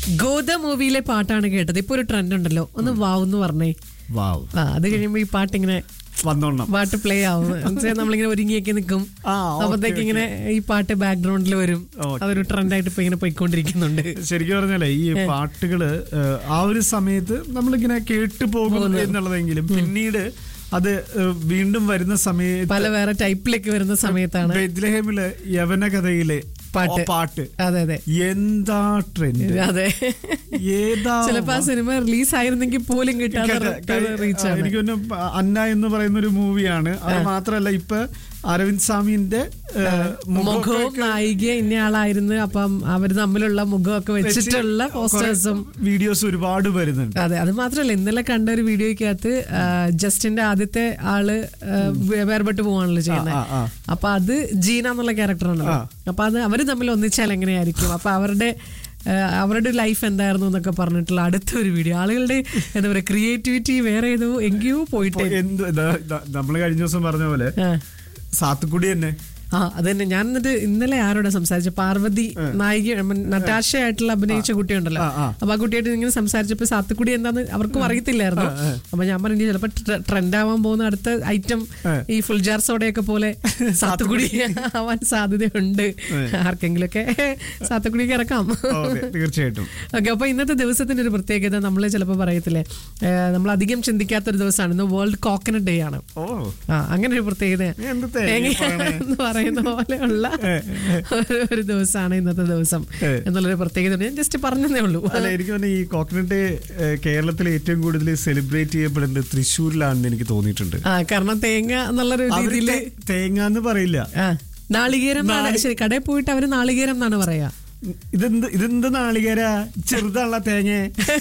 ഗോദ മൂവിയിലെ പാട്ടാണ് കേട്ടത് ഇപ്പൊ ഒരു ട്രെൻഡ് ഉണ്ടല്ലോ ഒന്ന് വാവ് എന്ന് പറഞ്ഞേ വാവ് ആ അത് കഴിയുമ്പോ ഈ പാട്ട് ഇങ്ങനെ വന്നോണം പാട്ട് പ്ലേ ആവും എന്നുവെച്ചാൽ നമ്മളിങ്ങനെ ഒരുങ്ങിയൊക്കെ നിൽക്കും ആ, ഓക്കേ, അപ്പത്തേക്ക് ഇങ്ങനെ ഈ പാട്ട് ബാക്ക്ഗ്രൗണ്ടിൽ വരും ഓക്കേ. അതൊരു ട്രെൻഡായിട്ട് ഇപ്പൊ ഇങ്ങനെ പോയിക്കൊണ്ടിരിക്കുന്നുണ്ട് ശരിക്കും പറഞ്ഞാലേ ഈ പാട്ടുകള് ഏഹ്, ആ ഒരു സമയത്ത് നമ്മളിങ്ങനെ കേട്ടു പോകും എന്നുള്ളതെങ്കിലും പിന്നീട് അത് ഏഹ്, വീണ്ടും വരുന്ന സമയത്ത് പല വേറെ ടൈപ്പിലേക്ക് വരുന്ന സമയത്താണ് ബെത്ലഹേമിലെ യവന കഥയിലെ പാട്ട്. ആ പാട്ട് അതെ അതെ എന്താ ട്രെൻഡ് അതെ ഏതാ ചിലപ്പോ ആ സിനിമ റിലീസ് ആയിരുന്നെങ്കിൽ പോലും കിട്ടാതെ റീച്ച് ആണ് എനിക്ക് തോന്നുന്നു അന്ന എന്ന് പറയുന്ന ഒരു മൂവിയാണ് അത് മാത്രമല്ല ഇപ്പൊ അരവിന്ദ് സ്വാമിന്റെ ഏഹ്, മുഖവും മുഖമൊക്കെ നായിക ഇന്നയാളായിരുന്നു അപ്പം അവര് തമ്മിലുള്ള മുഖമൊക്കെ വെച്ചിട്ടുള്ള പോസ്റ്റേഴ്സും വീഡിയോസ് ഒരുപാട് വരുന്നുണ്ട് അതെ അത് മാത്രല്ല ഇന്നലെ കണ്ട ഒരു വീഡിയോയ്ക്കകത്ത് ആ, ജസ്റ്റിന്റെ ആദ്യത്തെ ആള് ആ, വേ- വേർപെട്ട് പോവാണല്ലോ ചെയ്യുന്നത് ആ, ആ. അപ്പൊ അത് ജീന എന്നുള്ള ക്യാരക്ടറാണല്ലോ അപ്പൊ അത് അവര് തമ്മിൽ ഒന്നിച്ചാൽ എങ്ങനെയായിരിക്കും അപ്പൊ അവരുടെ ആ, അവരുടെ ലൈഫ് എന്തായിരുന്നു എന്നൊക്കെ പറഞ്ഞിട്ടുള്ള അടുത്ത ഒരു വീഡിയോ ആളുകളുടെ എന്താ പറയാ ക്രിയേറ്റിവിറ്റി വേറെ ഏതോ എங்கേയോ പോയിട്ട് എന്ത് നമ്മൾ കഴിഞ്ഞ ദിവസം പറഞ്ഞ പോലെ ആ. സാത്തുക്കുടി തന്നെ ആ അതന്നെ ഞാൻ എന്നിട്ട് ഇന്നലെ ആരോടാ സംസാരിച്ച പാർവതി നായിക ഉം, നട്ടാഷ ആയിട്ടുള്ള അഭിനയിച്ച കുട്ടിയുണ്ടല്ലോ ആ, ആ. അപ്പൊ ആ കുട്ടിയായിട്ട് ഇങ്ങനെ സംസാരിച്ചപ്പോ സാത്തുക്കുടി എന്താന്ന് അവർക്കും അറിയത്തില്ലായിരുന്നു അപ്പൊ ഞാൻ പറഞ്ഞു ചിലപ്പോ ട്രെൻഡ് ആവാൻ പോകുന്ന അടുത്ത ഐറ്റം ഈ ഫുൾ ജാർ സോഡയൊക്കെ പോലെ സാത്തുക്കുടി ആവാൻ സാധ്യതയുണ്ട് ആർക്കെങ്കിലൊക്കെ സാത്തുക്കുടിക്ക് ഇറക്കാം ഓക്കെ തീർച്ചയായിട്ടും ഓക്കെ അപ്പൊ ഇന്നത്തെ ദിവസത്തിന്റെ ഒരു പ്രത്യേകത നമ്മൾ ചിലപ്പോൾ പറയത്തില്ലേ നമ്മൾ അധികം ചിന്തിക്കാത്ത ഒരു ദിവസമാണ് ഇന്ന് വേൾഡ് കോക്കനട്ട് ഡേ ആണ് ഓ ആ അങ്ങനെ ഒരു പ്രത്യേകത നീ എന്ത് തേങ്ങ ഈ പറയണേ? എന്ന് പറയുന്ന പോലെയുള്ള ഒരു- ഒരു ദിവസമാണ് ഇന്നത്തെ ദിവസം ഏ. എന്നുള്ളൊരു പ്രത്യേകത ഉണ്ട്. ഞാൻ ജസ്റ്റ് പറഞ്ഞതേ ഉള്ളൂ അല്ല എനിക്ക് തോന്നുന്നു ഈ കോക്കനട്ട് കേരളത്തിൽ ഏറ്റവും കൂടുതൽ സെലിബ്രേറ്റ് ചെയ്യപ്പെടുന്നത് തൃശ്ശൂരിലാണെന്ന് എനിക്ക് തോന്നിയിട്ടുണ്ട് ആ കാരണം തേങ്ങ എന്നുള്ളൊരു അവര് രീതിയില് തേ- തേങ്ങ എന്ന് പറയില്ല ആ നാളികേരം എന്നാണ് ശരി കടയിൽ പോയിട്ട് അവര് നാളികേരം എന്നാണ് പറയാ ഇതെന്ത് ഇതെന്ത് നാളികേര ചെറുതാണല്ല തേങ്ങ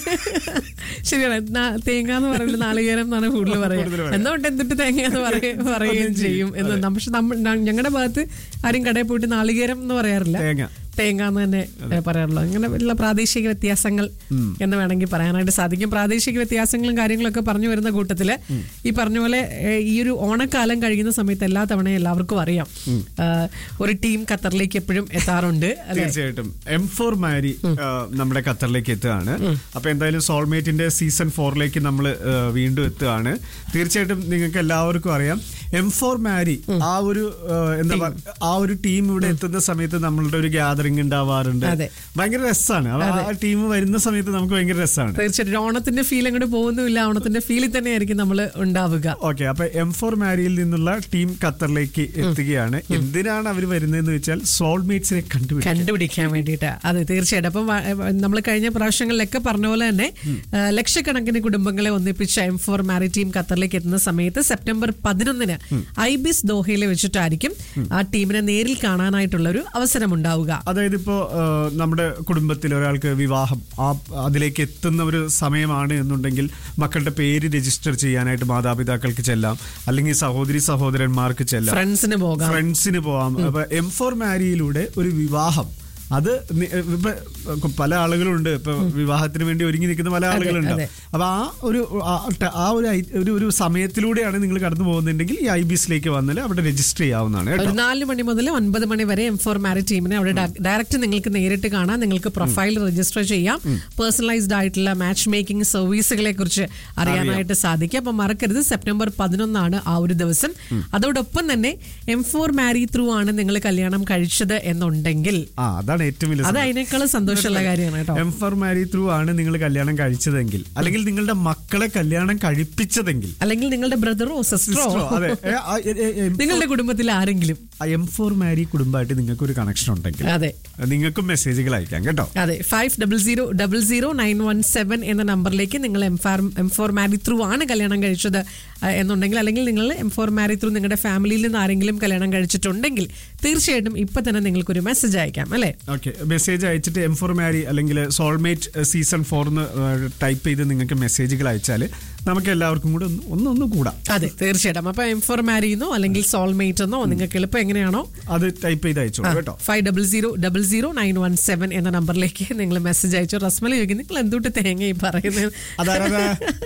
ശരിയാണ് നാ- തേങ്ങ എന്ന് പറയുന്നത് നാളികേരം എന്നാണ് കൂടുതൽ പറയാ കൂടുതൽ പറയാ. എന്തുകൊണ്ട് എന്തിട്ട് തേങ്ങ എന്ന് പറയ- പറയുകയും ചെയ്യും എന്ന് പക്ഷെ നമ്മൾ ഞങ്ങളുടെ ഭാഗത്ത് ആരും കടയിൽ പോയിട്ട് നാളികേരം എന്ന് പറയാറില്ല തേങ്ങ തേങ്ങ എന്ന് തന്നെ ഏ, പറയാറുള്ളൂ അങ്ങനെ ഉള്ള പ്രാദേശിക വ്യത്യാസങ്ങൾ എന്ന് വേണമെങ്കിൽ പറയാനായിട്ട് സാധിക്കും പ്രാദേശിക വ്യത്യാസങ്ങളും കാര്യങ്ങളൊക്കെ പറഞ്ഞു വരുന്ന കൂട്ടത്തില് ഈ പറഞ്ഞ പോലെ ഏ, ഈ ഒരു ഓണക്കാലം കഴിയുന്ന സമയത്ത് എല്ലാ തവണയും എല്ലാവർക്കും അറിയാം ആ, ഒരു ടീം ഖത്തറിലേക്ക് എപ്പോഴും എത്താറുണ്ട് അല്ലെ തീർച്ചയായിട്ടും എം ഫോർ മാരി നമ്മുടെ ഖത്തറിലേക്ക് എത്തുകയാണ് അപ്പൊ എന്തായാലും സോൾമേറ്റിന്റെ സീസൺ ഫോറിലേക്ക് നമ്മൾ വീണ്ടും എത്തുകയാണ് തീർച്ചയായിട്ടും നിങ്ങൾക്ക് എല്ലാവർക്കും അറിയാം എം ഫോർ മാരി ആ ഒരു ആ, എന്താ പറയുക ആ ഒരു ടീം ഇവിടെ എത്തുന്ന സമയത്ത് നമ്മളുടെ ഒരു ഗ്യാതറിംഗ് ഉണ്ടാവാറുണ്ട് അതെ. ഭയങ്കര രസമാണ് ആ ടീം വരുന്ന സമയത്ത് നമുക്ക് ഭയങ്കര രസമാണ് തീർച്ചയായിട്ടും ഓണത്തിന്റെ ഫീൽ അങ്ങോട്ട് പോകുന്നുമില്ല ഓണത്തിന്റെ ഫീലിൽ തന്നെയായിരിക്കും നമ്മൾ ഉണ്ടാവുക ഓക്കെ അപ്പൊ എം ഫോർ മാരിയിൽ നിന്നുള്ള ടീം ഖത്തറിലേക്ക് എത്തുകയാണ് എന്തിനാണ് അവർ വരുന്നതെന്ന് വെച്ചാൽ സോൾമേറ്റ്സിനെ കണ്ടുപിടിക്കാൻ കണ്ടുപിടിക്കാൻ വേണ്ടിയിട്ട് അതെ തീർച്ചയായിട്ടും അപ്പം നമ്മൾ കഴിഞ്ഞ പ്രാവശ്യങ്ങളിലൊക്കെ പറഞ്ഞ പോലെ തന്നെ ആ, ലക്ഷക്കണക്കിന് കുടുംബങ്ങളെ ഒന്നിപ്പിച്ച എം ഫോർ മാരിടീം ഖത്തറിലേക്ക് എത്തുന്ന സമയത്ത് സെപ്റ്റംബർ പതിനൊന്നിന് ഐബിസ് ദോഹയിൽ വെച്ചിട്ടായിരിക്കും ആ ടീമിനെ നേരിൽ കാണാനായിട്ടുള്ള ഒരു അവസരം ഉണ്ടാവുക അതായത് ഇപ്പോ ആ, നമ്മുടെ കുടുംബത്തിൽ ഒരാൾക്ക് വിവാഹം ആ അതിലേക്ക് എത്തുന്ന ഒരു സമയമാണ് എന്നുണ്ടെങ്കിൽ മക്കളുടെ പേര് രജിസ്റ്റർ ചെയ്യാനായിട്ട് മാതാപിതാക്കൾക്ക് ചെല്ലാം അല്ലെങ്കിൽ സഹോദരി സഹോദരന്മാർക്ക് ചെല്ലാം ഫ്രണ്ട്സിന് പോകാം ഫ്രണ്ട്സിന് പോവാം അപ്പൊ എം ഫോർ മാരിയിലൂടെ ഒരു വിവാഹം അത് നി- ഇപ്പൊ പല ആളുകളുണ്ട് ഇപ്പൊ വിവാഹത്തിന് വേണ്ടി ഒരുങ്ങി നിൽക്കുന്ന പല ആളുകളുണ്ട് അതെ. അപ്പൊ ആ ഒരു ആ ട- ആ ഒരു ഐ- ഒരു ഒരു സമയത്തിലൂടെയാണ് നിങ്ങൾ കടന്നു പോകുന്നുണ്ടെങ്കിൽ ഈ ഐ ബിസിലേക്ക് വന്നാൽ അവിടെ രജിസ്റ്റർ ചെയ്യാവുന്നതാണ് കേട്ടോ ഒരു നാല് മണി മുതൽ ഒൻപത് മണി വരെ എം ഫോർ മാരി ടീമിനെ അവിടെ ഡയറക്റ്റ് നിങ്ങൾക്ക് നേരിട്ട് കാണാം നിങ്ങൾക്ക് പ്രൊഫൈൽ രജിസ്റ്റർ ചെയ്യാം പേഴ്സണലൈസ്ഡ് ആയിട്ടുള്ള മാച്ച് മേക്കിംഗ് സർവീസുകളെ കുറിച്ച് അറിയാനായിട്ട് സാധിക്കും അപ്പൊ മറക്കരുത് സെപ്റ്റംബർ പതിനൊന്നാണ് ആ ഒരു ദിവസം അതോടൊപ്പം തന്നെ എം ഫോർ മാരി ത്രൂ ആണ് നിങ്ങൾ കല്യാണം കഴിച്ചത് എന്നുണ്ടെങ്കിൽ ആ അതാണ് ഏറ്റവും വലിയ അത് സന്തോഷം. അതിനേക്കാളും സന്തോഷമുള്ള കാര്യമാണ് കേട്ടോ എം ഫോർ മാരി ത്രൂ ആണ് നിങ്ങൾ കല്യാണം കഴിച്ചതെങ്കിൽ അല്ലെങ്കിൽ നിങ്ങളുടെ മക്കളെ കല്യാണം കഴിപ്പിച്ചതെങ്കിൽ അല്ലെങ്കിൽ നിങ്ങളുടെ ബ്രദറോ സിസ്റ്ററോ സിസ്റ്ററോ, അതെ ഏ, ആ, എ, എ, എം- നിങ്ങളുടെ കുടുംബത്തിൽ ആരെങ്കിലും ആ എം ഫോർ മാരി കുടുംബമായിട്ട് നിങ്ങൾക്ക് ഒരു കണക്ഷൻ ഉണ്ടെങ്കിൽ അതെ നിങ്ങൾക്കും മെസ്സേജുകൾ അയക്കാം കേട്ടോ അതെ five double zero double zero nine one seven എന്ന നമ്പറിലേക്ക് നിങ്ങൾ M for M four marry through ആണ് കല്യാണം കഴിച്ചത് ആ, എന്നുണ്ടെങ്കിൽ അല്ലെങ്കിൽ നിങ്ങൾ എം ഫോർ മാരി ത്രൂ നിങ്ങളുടെ ഫാമിലിയിൽ നിന്ന് ആരെങ്കിലും കല്യാണം കഴിച്ചിട്ടുണ്ടെങ്കിൽ തീർച്ചയായിട്ടും ഇപ്പൊ തന്നെ നിങ്ങൾക്കൊരു മെസ്സേജ് അയക്കാം അല്ലേ ഓക്കെ മെസ്സേജ് അയച്ചിട്ട് എം ഫോർ മാരി അല്ലെങ്കിൽ സോൾമേറ്റ് സീസൺ ഫോർന്ന് ടൈപ്പ് ചെയ്ത് നിങ്ങൾക്ക് മെസ്സേജുകൾ അയച്ചാൽ നമുക്ക് എല്ലാവർക്കും കൂടെ ഒന്ന് ഒന്ന് ഒന്ന് കൂടാം അതെ തീർച്ചയായിട്ടും അപ്പൊ എം ഫോർ മാരിന്നോ അല്ലെങ്കിൽ സോൾമേറ്റ് എന്നോ നിങ്ങൾക്ക് എളുപ്പം എങ്ങനെയാണോ അത് ടൈപ്പ് ചെയ്ത് അയച്ചോളൂ കേട്ടോ five double zero double zero nine one seven എന്ന നമ്പറിലേക്ക് നിങ്ങൾ മെസ്സേജ് അയച്ചു റസ്മല ചോദിക്കും നിങ്ങൾ എന്തുട്ട് തേങ്ങ ഈ പറയുന്നത് അതാരാ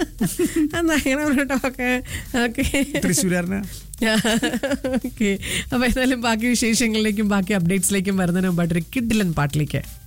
എന്നാ അങ്ങനെ പറഞ്ഞിട്ടോ ഓക്കെ ഓക്കെ തൃശ്ശൂരാരനാ ഓക്കെ അപ്പൊ എന്തായാലും ബാക്കി വിശേഷങ്ങളിലേക്കും ബാക്കി അപ്ഡേറ്റ്സിലേക്കും വരുന്നതിന് മുമ്പായിട്ട് ഒരു കിഡിലൻ പാട്ടിലേക്ക്